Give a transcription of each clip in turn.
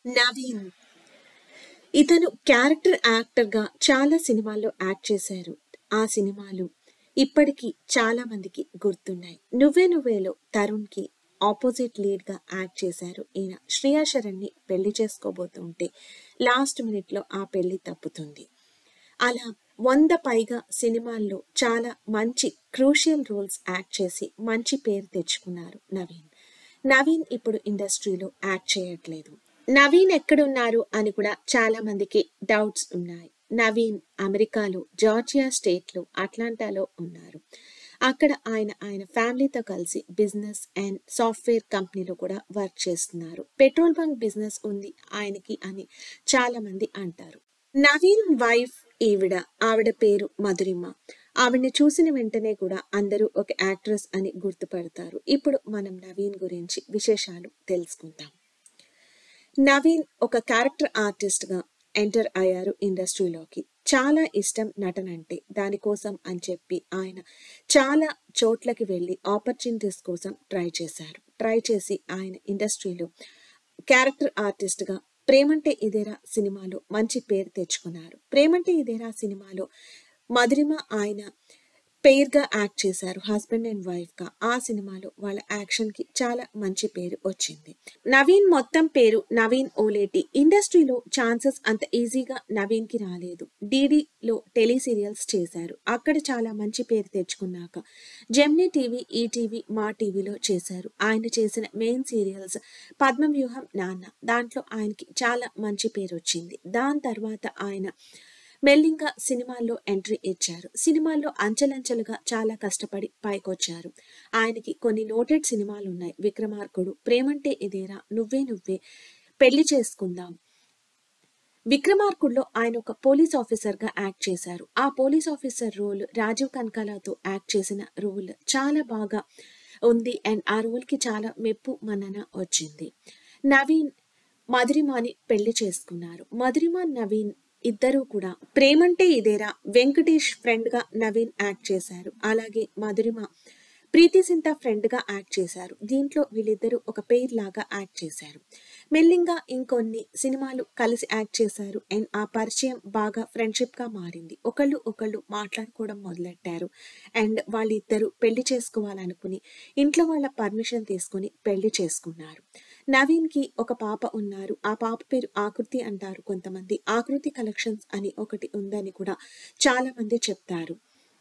నవీన్ ఇతను క్యారెక్టర్ యాక్టర్గా చాలా సినిమాల్లో యాక్ట్ చేశారు ఆ సినిమాలు ఇప్పటికీ చాలా మందికి గుర్తున్నాయి నువ్వే నువ్వేలో తరుణ్కి ఆపోజిట్ లీడ్గా యాక్ట్ చేశారు ఈయన శ్రియా శరణ్ని పెళ్లి చేసుకోబోతుంటే లాస్ట్ మినిట్లో ఆ పెళ్లి తప్పుతుంది అలా వంద పైగా సినిమాల్లో చాలా మంచి క్రూషియల్ రోల్స్ యాక్ట్ చేసి మంచి పేరు తెచ్చుకున్నారు నవీన్ నవీన్ ఇప్పుడు ఇండస్ట్రీలో యాక్ట్ చేయట్లేదు నవీన్ ఎక్కడున్నారు అని కూడా చాలా మందికి డౌట్స్ ఉన్నాయి నవీన్ అమెరికాలో జార్జియా స్టేట్లో అట్లాంటాలో ఉన్నారు అక్కడ ఆయన ఆయన ఫ్యామిలీతో కలిసి బిజినెస్ అండ్ సాఫ్ట్వేర్ కంపెనీలో కూడా వర్క్ చేస్తున్నారు పెట్రోల్ బంక్ బిజినెస్ ఉంది ఆయనకి అని చాలా మంది అంటారు నవీన్ వైఫ్ ఈవిడ ఆవిడ పేరు మధురిమ ఆవిడని చూసిన వెంటనే కూడా అందరూ ఒక యాక్ట్రెస్ అని గుర్తుపడతారు ఇప్పుడు మనం నవీన్ గురించి విశేషాలు తెలుసుకుందాం నవీన్ ఒక క్యారెక్టర్ ఆర్టిస్ట్ గా ఎంటర్ అయ్యారు ఇండస్ట్రీలోకి చాలా ఇష్టం నటన అంటే దానికోసం అని చెప్పి ఆయన చాలా చోట్లకి వెళ్ళి ఆపర్చునిటీస్ కోసం ట్రై చేశారు ట్రై చేసి ఆయన ఇండస్ట్రీలో క్యారెక్టర్ ఆర్టిస్ట్ గా ప్రేమంటే ఇదేరా సినిమాలో మంచి పేరు తెచ్చుకున్నారు ప్రేమంటే ఇదేరా సినిమాలో మధురిమ ఆయన పేరుగా యాక్ట్ చేశారు హస్బెండ్ అండ్ వైఫ్ గా ఆ సినిమాలో వాళ్ళ యాక్షన్ కి చాలా మంచి పేరు వచ్చింది నవీన్ మొత్తం పేరు నవీన్ ఓలేటి ఇండస్ట్రీలో ఛాన్సెస్ అంత ఈజీగా నవీన్ కి రాలేదు డీడీలో టెలి సీరియల్స్ చేశారు అక్కడ చాలా మంచి పేరు తెచ్చుకున్నాక జెమ్నీ టీవీ ఈటీవీ మా టీవీలో చేశారు ఆయన చేసిన మెయిన్ సీరియల్స్ పద్మవ్యూహం నాన్న దాంట్లో ఆయనకి చాలా మంచి పేరు వచ్చింది దాని తర్వాత ఆయన మెల్లింగా సినిమాల్లో ఎంట్రీ ఇచ్చారు సినిమాల్లో అంచెలంచెలుగా చాలా కష్టపడి పైకొచ్చారు ఆయనకి కొన్ని నోటెడ్ సినిమాలు ఉన్నాయి విక్రమార్కుడు ప్రేమంటే ఇదేరా నువ్వే నువ్వే పెళ్లి చేసుకుందాం విక్రమార్కుడులో ఆయన ఒక పోలీస్ ఆఫీసర్ గా యాక్ట్ చేశారు ఆ పోలీస్ ఆఫీసర్ రోల్ రాజీవ్ కనకాలతో యాక్ట్ చేసిన రోల్ చాలా బాగా ఉంది అండ్ ఆ రోల్ కి చాలా మెప్పు మన్నన వచ్చింది నవీన్ మధురిమాని పెళ్లి చేసుకున్నారు మధురిమ నవీన్ ఇద్దరూ కూడా ప్రేమంటే ఇదేరా వెంకటేష్ ఫ్రెండ్ గా నవీన్ యాక్ట్ చేశారు అలాగే మధురిమ ప్రీతి సింత ఫ్రెండ్ గా యాక్ట్ చేశారు దీంట్లో వీళ్ళిద్దరూ ఒక పేర్ లాగా యాక్ట్ చేశారు మెల్లింగా ఇంకొన్ని సినిమాలు కలిసి యాక్ట్ చేశారు అండ్ ఆ పరిచయం బాగా ఫ్రెండ్షిప్ గా మారింది ఒకళ్ళు ఒకళ్ళు మాట్లాడుకోవడం మొదలెట్టారు అండ్ వాళ్ళిద్దరూ పెళ్లి చేసుకోవాలనుకుని ఇంట్లో వాళ్ళ పర్మిషన్ తీసుకుని పెళ్లి చేసుకున్నారు నవీన్ కి ఒక పాప ఉన్నారు ఆ పాప పేరు ఆకృతి అంటారు కొంతమంది ఆకృతి కలెక్షన్స్ అని ఒకటి ఉందని కూడా చాలా మంది చెప్తారు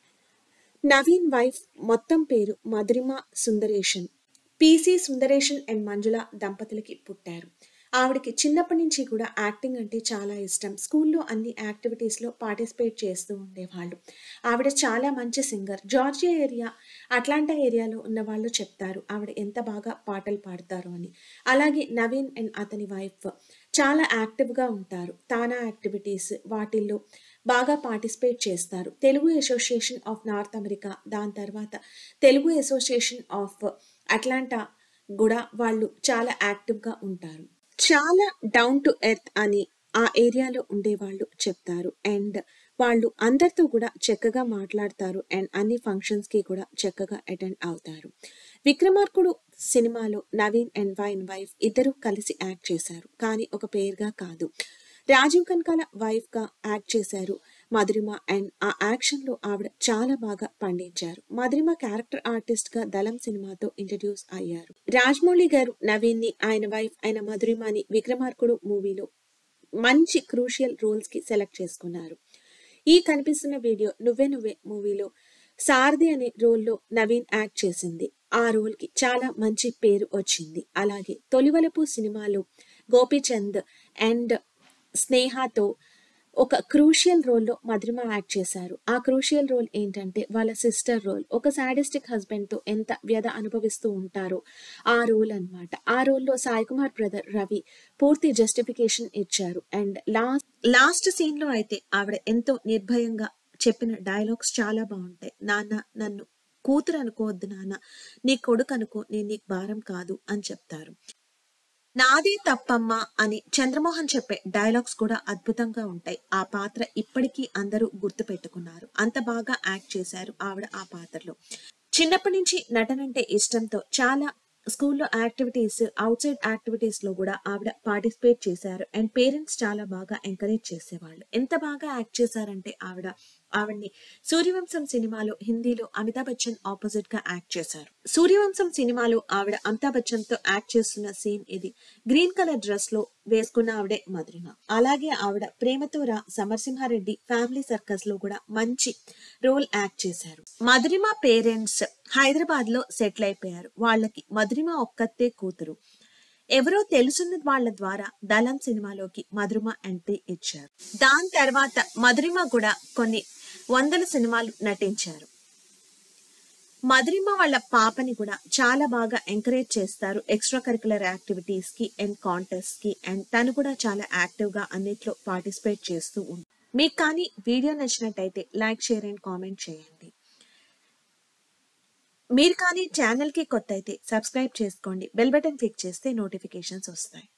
నవీన్ వైఫ్ మొత్తం పేరు మధురిమ సుందరేషన్ పిసి సుందరేషన్ అండ్ మంజుల దంపతులకి పుట్టారు ఆవిడకి చిన్నప్పటి నుంచి కూడా యాక్టింగ్ అంటే చాలా ఇష్టం స్కూల్లో అన్ని యాక్టివిటీస్లో పార్టిసిపేట్ చేస్తూ ఉండేవాళ్ళు ఆవిడ చాలా మంచి సింగర్ జార్జియా ఏరియా అట్లాంటా ఏరియాలో ఉన్న వాళ్ళు చెప్తారు ఆవిడ ఎంత బాగా పాటలు పాడతారు అని అలాగే నవీన్ అండ్ అతని వైఫ్ చాలా యాక్టివ్గా ఉంటారు తానా యాక్టివిటీస్ వాటిల్లో బాగా పార్టిసిపేట్ చేస్తారు Telugu association of North America దాని తర్వాత తెలుగు అసోసియేషన్ ఆఫ్ అట్లాంటా కూడా వాళ్ళు చాలా యాక్టివ్గా ఉంటారు చాలా డౌన్ టు ఎర్త్ అని ఆ ఏరియాలో ఉండేవాళ్ళు చెప్తారు అండ్ వాళ్ళు అందరితో కూడా చక్కగా మాట్లాడతారు అండ్ అన్ని ఫంక్షన్స్ కి కూడా చక్కగా అటెండ్ అవుతారు విక్రమార్కుడు సినిమాలో నవీన్ అండ్ వైన్ వైఫ్ ఇద్దరు కలిసి యాక్ట్ చేశారు కానీ ఒక పేరుగా కాదు రాజీవ్ కనకాల వైఫ్ గా యాక్ట్ చేశారు మధురిమ అండ్ ఆ యాక్షన్ లో ఆవిడ చాలా బాగా పండించారు మధురిమ క్యారెక్టర్ ఆర్టిస్ట్ గా దళం సినిమాతో ఇంట్రడ్యూస్ అయ్యారు రాజమౌళి గారు నవీన్ ని ఆయన వైఫ్ అయిన మధురిమని విక్రమార్కుడు మూవీలో మంచి క్రూషియల్ రోల్స్ కి సెలెక్ట్ చేసుకున్నారు ఈ కనిపిస్తున్న వీడియో నువ్వే నువ్వే మూవీలో సారథి అనే రోల్లో నవీన్ యాక్ట్ చేసింది ఆ రోల్ కి చాలా మంచి పేరు వచ్చింది అలాగే తొలివలపు సినిమాలో గోపీచంద్ అండ్ స్నేహతో ఒక క్రూషియల్ రోల్లో మధురిమ యాక్ట్ చేశారు ఆ క్రూషియల్ రోల్ ఏంటంటే వాళ్ళ సిస్టర్ రోల్ ఒక సాడిస్టిక్ హస్బెండ్ తో ఎంత వ్యధ అనుభవిస్తూ ఉంటారో ఆ రోల్ అన్నమాట ఆ రోల్లో సాయి కుమార్ బ్రదర్ రవి పూర్తి జస్టిఫికేషన్ ఇచ్చారు అండ్ లాస్ట్ లాస్ట్ సీన్ లో అయితే ఆవిడ ఎంతో నిర్భయంగా చెప్పిన డైలాగ్స్ చాలా బాగుంటాయి నాన్న నన్ను కూతురు అనుకోవద్దు నాన్న నీ కొడుకు అనుకో నేను నీకు భారం కాదు అని చెప్తారు నాదే తప్పమ్మా అని చంద్రమోహన్ చెప్పే డైలాగ్స్ కూడా అద్భుతంగా ఉంటాయి ఆ పాత్ర ఇప్పటికీ అందరూ గుర్తు పెట్టుకున్నారు అంత బాగా యాక్ట్ చేశారు ఆవిడ ఆ పాత్రలో చిన్నప్పటి నుంచి నటనంటే ఇష్టంతో చాలా స్కూల్లో యాక్టివిటీస్ అవుట్ సైడ్ యాక్టివిటీస్ లో కూడా ఆవిడ పార్టిసిపేట్ చేశారు అండ్ పేరెంట్స్ చాలా బాగా ఎంకరేజ్ చేసేవాళ్ళు ఎంత బాగా యాక్ట్ చేశారంటే ఆవిడ ఆవిడ్ని సూర్యవంశం సినిమాలో హిందీలో అమితాబ్ బచ్చన్ ఆపోజిట్ గా యాక్ట్ చేశారు సూర్యవంశం సినిమాలో ఆవిడ అమితాబ్ బచ్చన్ తో యాక్ట్ చేస్తున్న సీన్ ఇది గ్రీన్ కలర్ డ్రెస్ లో వేసుకున్న ఆవిడే మధురిమ అలాగే ఆవిడ ప్రేమతో రా సమరసింహారెడ్డి ఫ్యామిలీ సర్కస్ లో కూడా మంచి రోల్ యాక్ట్ చేశారు మధురిమ పేరెంట్స్ హైదరాబాద్ లో సెటిల్ అయిపోయారు వాళ్ళకి మధురిమ ఒక్కతే కూతురు ఎవరో తెలుసున్న వాళ్ళ ద్వారా దళం సినిమాలోకి మధురిమ ఎంట్రీ ఇచ్చారు దాని తర్వాత మధురిమ కూడా కొన్ని వందల సినిమాలు నటించారు మధురిమ వాళ్ళ పాపని కూడా చాలా బాగా ఎంకరేజ్ చేస్తారు ఎక్స్ట్రా కరికులర్ యాక్టివిటీస్ కి అండ్ కాంటెస్ట్ కి అండ్ తను కూడా చాలా యాక్టివ్ గా అన్నిట్లో పార్టిసిపేట్ చేస్తూ ఉంది మీకు కానీ వీడియో నచ్చినట్టయితే లైక్ షేర్ అండ్ కామెంట్ చేయండి మీరు కానీ ఛానల్ కి కొత్త అయితే సబ్స్క్రైబ్ చేసుకోండి బెల్ బటన్ క్లిక్ చేస్తే నోటిఫికేషన్స్ వస్తాయి